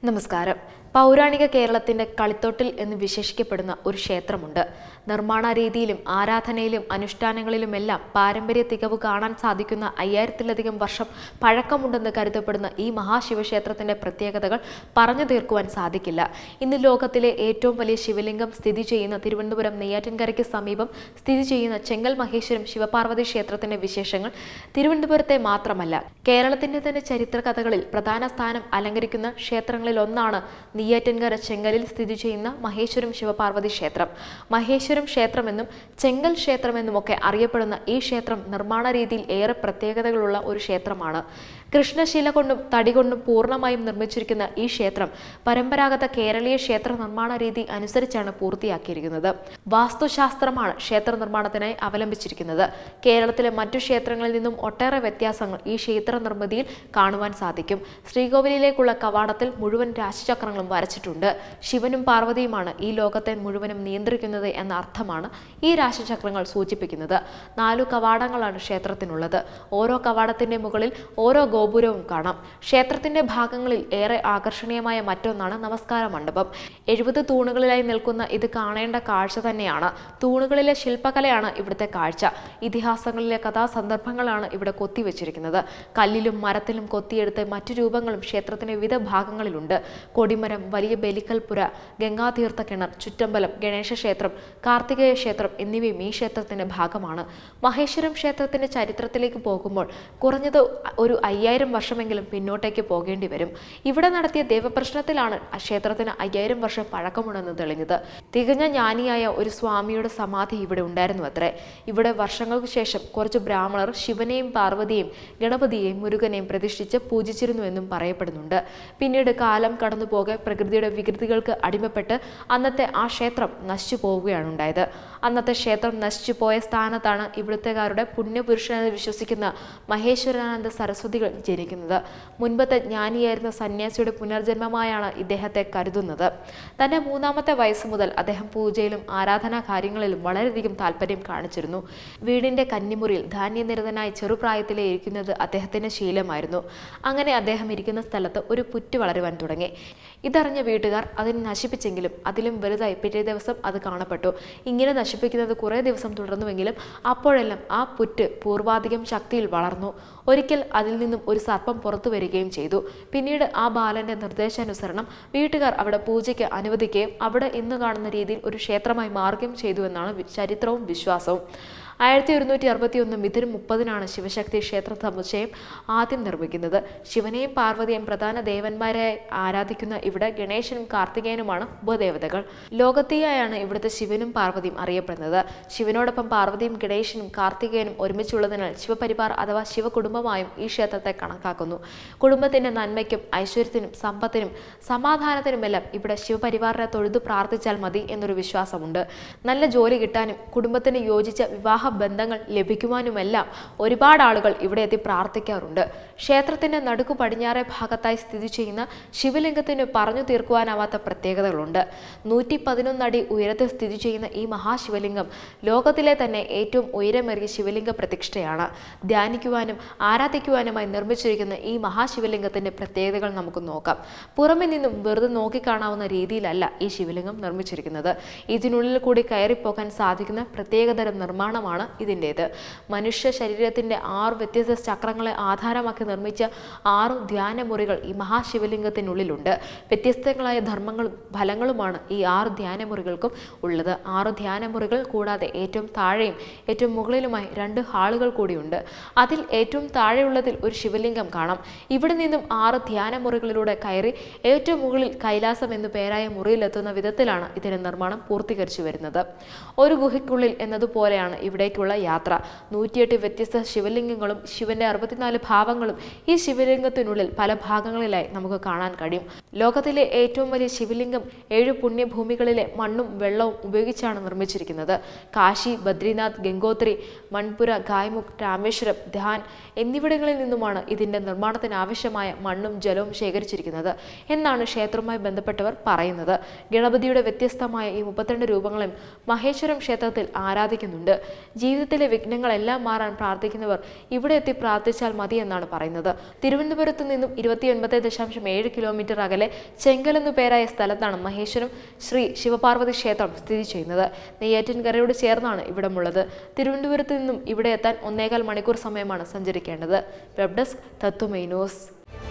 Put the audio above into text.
നമസ്കാരം പൗരാണിക കേരളത്തിന്റെ കളിത്തൊട്ടിൽ എന്ന് വിശേഷിക്കപ്പെടുന്ന ഒരു ക്ഷേത്രമുണ്ട് നിർമ്മാണ രീതിയിലും ആരാധനയിലും അനുഷ്ഠാനങ്ങളിലുമെല്ലാം പാരമ്പര്യ തികവ് കാണാൻ സാധിക്കുന്ന അയ്യായിരത്തിലധികം വർഷം പഴക്കമുണ്ടെന്ന് കരുതപ്പെടുന്ന ഈ മഹാശിവക്ഷേത്രത്തിന്റെ പ്രത്യേകതകൾ പറഞ്ഞു തീർക്കുവാൻ സാധിക്കില്ല ഇന്ന് ലോകത്തിലെ ഏറ്റവും വലിയ ശിവലിംഗം സ്ഥിതി ചെയ്യുന്ന തിരുവനന്തപുരം നെയ്യാറ്റിൻകരയ്ക്ക് സമീപം സ്ഥിതി ചെയ്യുന്ന ചെങ്കൽ മഹേശ്വരം ശിവപാർവതി ക്ഷേത്രത്തിന്റെ വിശേഷങ്ങൾ തിരുവനന്തപുരത്തെ മാത്രമല്ല കേരളത്തിന്റെ തന്നെ ചരിത്ര കഥകളിൽ പ്രധാന സ്ഥാനം അലങ്കരിക്കുന്ന ക്ഷേത്രങ്ങളിൽ ഒന്നാണ് നെയ്യാറ്റിൻകര ചെങ്കലിൽ സ്ഥിതി ചെയ്യുന്ന മഹേശ്വരം ശിവപാർവതി ക്ഷേത്രം മഹേശ്വരം ക്ഷേത്രമെന്നും ചെങ്കൽ ക്ഷേത്രമെന്നുമൊക്കെ അറിയപ്പെടുന്ന ഈ ക്ഷേത്രം നിർമ്മാണ രീതിയിൽ ഏറെ പ്രത്യേകതകളുള്ള ഒരു ക്ഷേത്രമാണ് കൃഷ്ണശില കൊണ്ടും തടി കൊണ്ടും പൂർണ്ണമായും നിർമ്മിച്ചിരിക്കുന്ന ഈ ക്ഷേത്രം പരമ്പരാഗത കേരളീയ ക്ഷേത്ര നിർമ്മാണ രീതി അനുസരിച്ചാണ് പൂർത്തിയാക്കിയിരിക്കുന്നത് വാസ്തുശാസ്ത്രമാണ് ക്ഷേത്ര നിർമ്മാണത്തിനായി അവലംബിച്ചിരിക്കുന്നത് കേരളത്തിലെ മറ്റു ക്ഷേത്രങ്ങളിൽ നിന്നും ഒട്ടേറെ വ്യത്യാസങ്ങൾ ഈ ക്ഷേത്ര നിർമ്മിതിയിൽ കാണുവാൻ സാധിക്കും ശ്രീകോവിലിലേക്കുള്ള കവാടത്തിൽ മുഴുവൻ രാശിചക്രങ്ങളും വരച്ചിട്ടുണ്ട് ശിവനും പാർവതിയുമാണ് ഈ ലോകത്തെ മുഴുവനും നിയന്ത്രിക്കുന്നത് എന്ന അർത്ഥമാണ് ഈ രാശിചക്രങ്ങൾ സൂചിപ്പിക്കുന്നത് നാലു കവാടങ്ങളാണ് ക്ഷേത്രത്തിനുള്ളത് ഓരോ കവാടത്തിന്റെ മുകളിൽ ഓരോ ഗോപുരവും കാണാം ക്ഷേത്രത്തിന്റെ ഭാഗങ്ങളിൽ ഏറെ ആകർഷണീയമായ മറ്റൊന്നാണ് നമസ്കാര മണ്ഡപം എഴുപത് തൂണുകളിലായി നിൽക്കുന്ന ഇത് കാണേണ്ട കാഴ്ച തന്നെയാണ് തൂണുകളിലെ ശില്പകലയാണ് ഇവിടുത്തെ കാഴ്ച ഇതിഹാസങ്ങളിലെ കഥാസന്ദർഭങ്ങളാണ് ഇവിടെ കൊത്തിവെച്ചിരിക്കുന്നത് കല്ലിലും മരത്തിലും കൊത്തിയെടുത്ത മറ്റു രൂപങ്ങളും ക്ഷേത്രത്തിന്റെ വിവിധ ഭാഗങ്ങളിലുണ്ട് കൊടിമരം വലിയ ബലിക്കൽപുര ഗംഗാതീർത്ഥ കിണർ ചുറ്റമ്പലം ഗണേശ ക്ഷേത്രം കാർത്തികേയ ക്ഷേത്രം എന്നിവയും ഈ ക്ഷേത്രത്തിന്റെ ഭാഗമാണ് മഹേശ്വരം ക്ഷേത്രത്തിന്റെ ചരിത്രത്തിലേക്ക് പോകുമ്പോൾ കുറഞ്ഞത് ഒരു അയ്യായിരം വർഷമെങ്കിലും പിന്നോട്ടേക്ക് പോകേണ്ടി വരും ഇവിടെ നടത്തിയ ദേവപ്രശ്നത്തിലാണ് ആ ക്ഷേത്രത്തിന് അയ്യായിരം വർഷം പഴക്കമുണ്ടെന്ന് തെളിഞ്ഞത് തികഞ്ഞ ജ്ഞാനിയായ ഒരു സ്വാമിയുടെ സമാധി ഇവിടെ ഉണ്ടായിരുന്നു അത്രേ ഇവിടെ വർഷങ്ങൾക്ക് ശേഷം കുറച്ച് ബ്രാഹ്മണർ ശിവനെയും പാർവതിയെയും ഗണപതിയെയും മുരുകനെയും പ്രതിഷ്ഠിച്ച് പൂജിച്ചിരുന്നുവെന്നും പറയപ്പെടുന്നുണ്ട് പിന്നീട് കാലം കടന്നുപോകെ പ്രകൃതിയുടെ വികൃതികൾക്ക് അടിമപ്പെട്ട് അന്നത്തെ ആ ക്ഷേത്രം നശിച്ചു പോവുകയാണ് ഉണ്ടായത് അന്നത്തെ ക്ഷേത്രം നശിച്ചു പോയ സ്ഥാനത്താണ് ഇവിടുത്തെക്കാരുടെ പുണ്യപുരുഷനെന്ന് വിശ്വസിക്കുന്ന മഹേശ്വരാനന്ദ സരസ്വതികൾ ജനിക്കുന്നത് മുൻപത്തെ ജ്ഞാനിയായിരുന്ന സന്യാസിയുടെ പുനർജന്മമായാണ് ഇദ്ദേഹത്തെ കരുതുന്നത് തന്റെ മൂന്നാമത്തെ വയസ്സ് മുതൽ അദ്ദേഹം പൂജയിലും ആരാധനാ കാര്യങ്ങളിലും വളരെയധികം താല്പര്യം കാണിച്ചിരുന്നു വീടിന്റെ കന്നിമുറിയിൽ ധാന്യനിരതനായി ചെറുപ്രായത്തിലേ ഇരിക്കുന്നത് അദ്ദേഹത്തിന്റെ ശീലമായിരുന്നു അങ്ങനെ അദ്ദേഹം ഇരിക്കുന്ന സ്ഥലത്ത് ഒരു പുറ്റ് വളരുവാൻ തുടങ്ങി ഇതറിഞ്ഞ വീട്ടുകാർ അതിനെ നശിപ്പിച്ചെങ്കിലും അതിലും വലുതായി പിറ്റേ ദിവസം അത് കാണപ്പെട്ടു ഇങ്ങനെ നശിപ്പിക്കുന്നത് കുറേ ദിവസം തുടർന്നുവെങ്കിലും അപ്പോഴെല്ലാം ആ പുറ്റ് പൂർവാധികം ശക്തിയിൽ വളർന്നു ഒരിക്കൽ അതിൽ നിന്നും ഒരു സർപ്പം പുറത്തു വരികയും ചെയ്തു പിന്നീട് ആ ബാലന്റെ നിർദ്ദേശാനുസരണം വീട്ടുകാർ അവിടെ പൂജയ്ക്ക് അനുവദിക്കുകയും അവിടെ ഇന്ന് കാണുന്ന രീതിയിൽ ഒരു ക്ഷേത്രമായി മാറുകയും ചെയ്തു എന്നാണ് വി- ചരിത്രവും വിശ്വാസവും ആയിരത്തി ഒരുന്നൂറ്റി അറുപത്തി ഒന്ന് മിഥുനം മുപ്പതിനാണ് ശിവശക്തി ക്ഷേത്ര സമുച്ചയം ആദ്യം നിർമ്മിക്കുന്നത് ശിവനെയും പാർവതിയെയും പ്രധാന ദേവന്മാരെ ആരാധിക്കുന്ന ഇവിടെ ഗണേശനും കാർത്തികേയനുമാണ് ഉപദേവതകൾ ലോകത്തിയായാണ് ഇവിടുത്തെ ശിവനും പാർവതിയും അറിയപ്പെടുന്നത് ശിവനോടൊപ്പം പാർവതിയും ഗണേശനും കാർത്തികേയനും ഒരുമിച്ചുള്ളതിനാൽ ശിവപരിവാർ അഥവാ ശിവകുടുംബമായും ഈ ക്ഷേത്രത്തെ കണക്കാക്കുന്നു കുടുംബത്തിന്റെ നന്മയ്ക്കും ഐശ്വര്യത്തിനും സമ്പത്തിനും സമാധാനത്തിനുമെല്ലാം ഇവിടെ ശിവപരിവാറിനെ തൊഴുതു പ്രാർത്ഥിച്ചാൽ മതി എന്നൊരു വിശ്വാസമുണ്ട് നല്ല ജോലി കിട്ടാനും കുടുംബത്തിന് യോജിച്ച വിവാഹ ബന്ധങ്ങൾ ലഭിക്കുവാനുമെല്ലാം ഒരുപാട് ആളുകൾ ഇവിടെ എത്തി പ്രാർത്ഥിക്കാറുണ്ട് ക്ഷേത്രത്തിന്റെ നടുക്കു പടിഞ്ഞാറേ ഭാഗത്തായി സ്ഥിതി ചെയ്യുന്ന ശിവലിംഗത്തിന് പറഞ്ഞു തീർക്കുവാനാവാത്ത പ്രത്യേകതകളുണ്ട് നൂറ്റി പതിനൊന്നടി ഉയരത്തിൽ സ്ഥിതി ചെയ്യുന്ന ഈ മഹാശിവലിംഗം ലോകത്തിലെ തന്നെ ഏറ്റവും ഉയരമേറിയ ശിവലിംഗ പ്രതിഷ്ഠയാണ് ധ്യാനിക്കുവാനും ആരാധിക്കുവാനുമായി നിർമ്മിച്ചിരിക്കുന്ന ഈ മഹാശിവലിംഗത്തിന്റെ പ്രത്യേകതകൾ നമുക്ക് നോക്കാം പുറമെ നിന്നും വെറുതെ നോക്കിക്കാണാവുന്ന രീതിയിലല്ല ഈ ശിവലിംഗം നിർമ്മിച്ചിരിക്കുന്നത് ഇതിനുള്ളിൽ കൂടി കയറിപ്പോകാൻ സാധിക്കുന്ന പ്രത്യേകതരം നിർമ്മാണമാണ് ഇതിൻ്റേത് മനുഷ്യ ശരീരത്തിന്റെ ആറ് വ്യത്യസ്ത ചക്രങ്ങളെ ആധാരമാക്കി നിർമ്മിച്ച ആറ് ധ്യാനമുറികൾ ഈ മഹാശിവലിംഗത്തിനുള്ളിലുണ്ട് വ്യത്യസ്തങ്ങളായ ധർമ്മങ്ങളും ഫലങ്ങളുമാണ് ഈ ആറ് ധ്യാനമുറികൾക്കും ഉള്ളത് ആറ് ധ്യാനമുറികൾ കൂടാതെ ഏറ്റവും താഴെയും ഏറ്റവും മുകളിലുമായി രണ്ട് ഹാളുകൾ കൂടിയുണ്ട് അതിൽ ഏറ്റവും താഴെയുള്ളതിൽ ഒരു ശിവലിംഗം കാണാം ഇവിടെ നിന്നും ആറ് ധ്യാനമുറികളിലൂടെ കയറി ഏറ്റവും മുകളിൽ കൈലാസം എന്നു പേരായ മുറിയിലെത്തുന്ന വിധത്തിലാണ് ഇതിന്റെ നിർമ്മാണം പൂർത്തീകരിച്ചു വരുന്നത് ഒരു ഗുഹയ്ക്കുള്ളിൽ എന്നതുപോലെയാണ് ഇവിടേക്കുള്ള യാത്ര നൂറ്റിയെട്ട് വ്യത്യസ്ത ശിവലിംഗങ്ങളും ശിവന്റെ അറുപത്തിനാല് ഭാവങ്ങളും ഈ ശിവലിംഗത്തിനുള്ളിൽ പല ഭാഗങ്ങളിലായി നമുക്ക് കാണാൻ കഴിയും ലോകത്തിലെ ഏറ്റവും വലിയ ശിവലിംഗം ഏഴ് പുണ്യഭൂമികളിലെ മണ്ണും വെള്ളവും ഉപയോഗിച്ചാണ് നിർമ്മിച്ചിരിക്കുന്നത് കാശി ബദ്രിനാഥ് ഗംഗോത്രി മൺപുര ഗായ്മുഖ് രാമേശ്വരം ധ്യാൻ എന്നിവിടങ്ങളിൽ നിന്നുമാണ് ഇതിന്റെ നിർമ്മാണത്തിന് ആവശ്യമായ മണ്ണും ജലവും ശേഖരിച്ചിരിക്കുന്നത് എന്നാണ് ക്ഷേത്രവുമായി ബന്ധപ്പെട്ടവർ പറയുന്നത് ഗണപതിയുടെ വ്യത്യസ്തമായ ഈ മുപ്പത്തിരണ്ട് രൂപങ്ങളും മഹേശ്വരം ക്ഷേത്രത്തിൽ ആരാധിക്കുന്നുണ്ട് ജീവിതത്തിലെ വിഘ്നങ്ങളെല്ലാം മാറാൻ പ്രാർത്ഥിക്കുന്നവർ ഇവിടെ എത്തി പ്രാർത്ഥിച്ചാൽ മതിയെന്നാണ് പറയുന്നത് തിരുവനന്തപുരത്ത് നിന്നും ഇരുപത്തിയൊൻപത് ദശാംശം ഏഴ് കിലോമീറ്റർ അകലെ ചെങ്കൽ എന്നു പേരായ സ്ഥലത്താണ് മഹേശ്വരം ശ്രീ ശിവപാർവതി ക്ഷേത്രം സ്ഥിതി ചെയ്യുന്നത് നെയ്യാറ്റിൻകരയോട് ചേർന്നാണ് ഇവിടമുള്ളത് തിരുവനന്തപുരത്ത് നിന്നും ഇവിടെ എത്താൻ ഒന്നേകാൽ മണിക്കൂർ സമയമാണ് സഞ്ചരിക്കേണ്ടത് വെബ് ഡെസ്ക് തത്വമൈ ന്യൂസ്